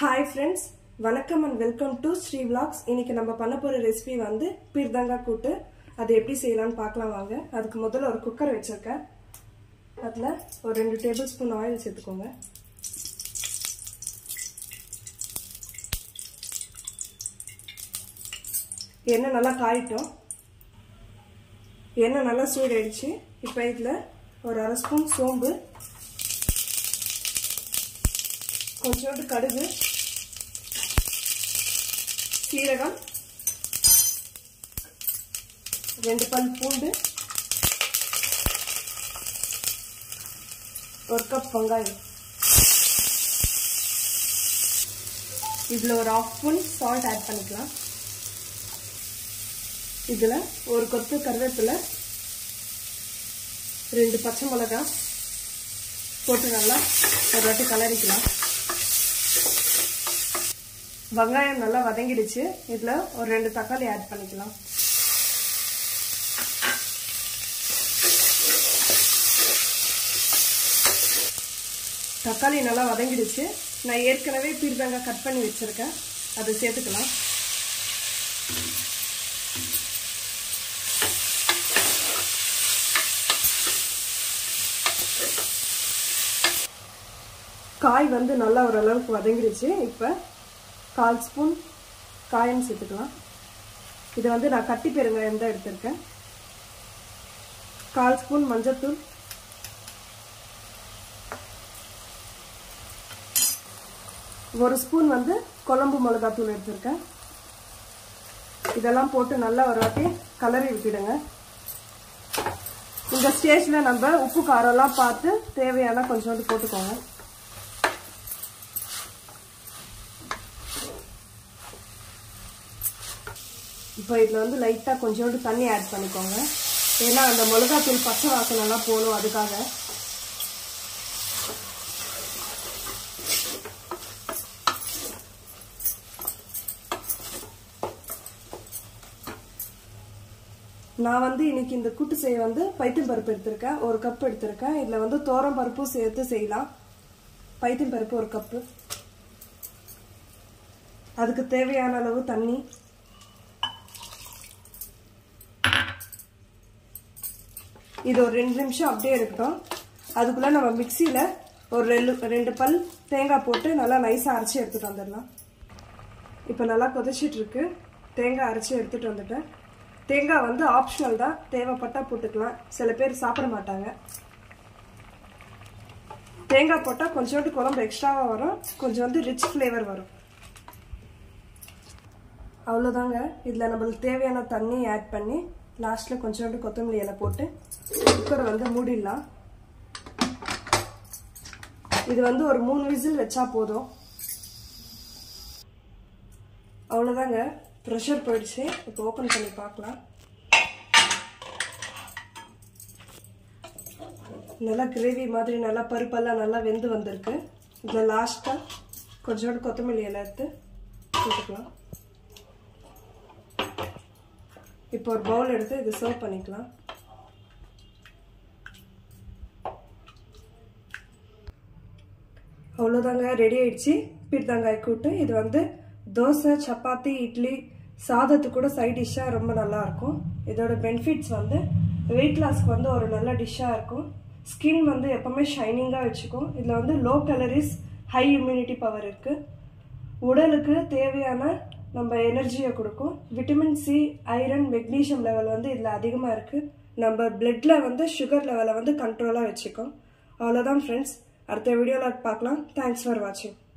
hi friends வணக்கம் and welcome to Sri vlogs இன்னைக்கு நம்ம பண்ண போற ரெசிபி வந்து பீர்தங்கா கூட்டு அது எப்படி செய்யலாம்னு பார்க்கலாம் வாங்க அதுக்கு முதல்ல ஒரு குக்கர் வச்சிருக்கேன் அதில் ஒரு ரெண்டு டேபிள் ஸ்பூன் ஆயில் சேர்த்துக்கோங்க எண்ணெய் நல்லா காயிட்டோம் எண்ணெய் நல்லா சூடாயிடுச்சு இப்போ இதில் ஒரு அரை ஸ்பூன் சோம்பு கொஞ்சோண்டு கடுகு சீரகம் ரெண்டு பல் பூண்டு ஒரு கப் வெங்காயம் இதில் ஒரு ஆஃப் ஸ்பூன் சால்ட் ஆட் பண்ணிக்கலாம் இதில் ஒரு கொத்து கருவேப்பிலை ரெண்டு பச்சை மிளகாய் போட்டு நல்லா ஒரு வாட்டி கலரிக்கலாம் வெங்காயம் நல்லா வதங்கிடுச்சு இதில் ஒரு ரெண்டு தக்காளி ஆட் பண்ணிக்கலாம் தக்காளி நல்லா வதங்கிடுச்சு நான் ஏற்கனவே பீர்தங்காய் கட் பண்ணி வச்சுருக்கேன் அதை சேர்த்துக்கலாம் காய் வந்து நல்லா ஓரளவுக்கு வதங்கிடுச்சு இப்போ கால் ஸ்பூன் காயம் சேர்த்துக்கலாம் இது வந்து நான் கட்டி பெருங்காயம் தான் எடுத்திருக்கேன் கால் ஸ்பூன் மஞ்சத்தூள் ஒரு ஸ்பூன் வந்து குழம்பு மிளகாத்தூள் எடுத்திருக்கேன் இதெல்லாம் போட்டு நல்லா ஒரு வாட்டி கலரி விட்டுடுங்க இந்த ஸ்டேஜில் நம்ம உப்பு காரம்லாம் பார்த்து தேவையான கொஞ்சோண்டு போட்டுக்கோங்க இப்போ இதில் வந்து லைட்டாக கொஞ்சோண்டு தண்ணி ஆட் பண்ணிக்கோங்க ஏன்னா அந்த மிளகாத்தூள் பச்சை வாசனைலாம் போகணும் அதுக்காக நான் வந்து இன்னைக்கு இந்த கூட்டு செய்ய வந்து பைத்தியம் பருப்பு எடுத்திருக்கேன் ஒரு கப் எடுத்திருக்கேன் இதில் வந்து தோரம் பருப்பும் சேர்த்து செய்யலாம் பைத்தியம் பருப்பு ஒரு கப்பு அதுக்கு தேவையான அளவு தண்ணி இது ஒரு ரெண்டு நிமிஷம் அப்படியே இருக்கட்டும் அதுக்குள்ளே நம்ம மிக்சியில் ஒரு ரெண்டு ரெண்டு பல் தேங்காய் போட்டு நல்லா நைஸாக அரைச்சி எடுத்துகிட்டு வந்துடலாம் இப்போ நல்லா கொதிச்சிட்டு இருக்கு தேங்காய் அரைச்சி எடுத்துகிட்டு வந்துட்டேன் தேங்காய் வந்து ஆப்ஷனல் தான் தேவைப்பட்டால் போட்டுக்கலாம் சில பேர் சாப்பிட மாட்டாங்க தேங்காய் போட்டால் கொஞ்சோண்டு குழம்பு எக்ஸ்ட்ராவாக வரும் கொஞ்சம் வந்து ரிச் ஃப்ளேவர் வரும் அவ்வளோதாங்க இதில் நம்மளுக்கு தேவையான தண்ணி ஆட் பண்ணி லாஸ்ட்டில் கொஞ்சோண்டு கொத்தமல்லி இலை போட்டு குக்கரை வந்து மூடிடலாம் இது வந்து ஒரு மூணு விசில் வச்சா போதும் அவ்வளோதாங்க ப்ரெஷர் போயிடுச்சு இப்போ ஓப்பன் பண்ணி பார்க்கலாம் நல்லா கிரேவி மாதிரி நல்லா பருப்பெல்லாம் நல்லா வெந்து வந்திருக்கு இதில் லாஸ்ட்டாக கொஞ்சோண்டு கொத்தமல்லி இலை எடுத்து போட்டுக்கலாம் இப்போ ஒரு பவுல் எடுத்து இது சர்வ் பண்ணிக்கலாம் அவ்வளோதாங்க ரெடி ஆயிடுச்சு பீர்தாங்காய் கூட்டு இது வந்து தோசை சப்பாத்தி இட்லி சாதத்துக்கு கூட சைட் டிஷ்ஷாக ரொம்ப நல்லா இருக்கும் இதோட பெனிஃபிட்ஸ் வந்து வெயிட் லாஸ்க்கு வந்து ஒரு நல்ல டிஷ்ஷாக இருக்கும் ஸ்கின் வந்து எப்பவுமே ஷைனிங்காக வச்சுக்கும் இதில் வந்து low calories high immunity power இருக்குது உடலுக்கு தேவையான நம்ம எனர்ஜியை கொடுக்கும் vitamin C iron magnesium level வந்து இதில் அதிகமாக இருக்குது நம்ம பிளட்ல வந்து சுகர் லெவலை வந்து கண்ட்ரோலாக வச்சுக்கும் அவ்வளோதான் ஃப்ரெண்ட்ஸ் அடுத்த வீடியோவில் பார்க்கலாம் தேங்க்ஸ் ஃபார் வாட்சிங்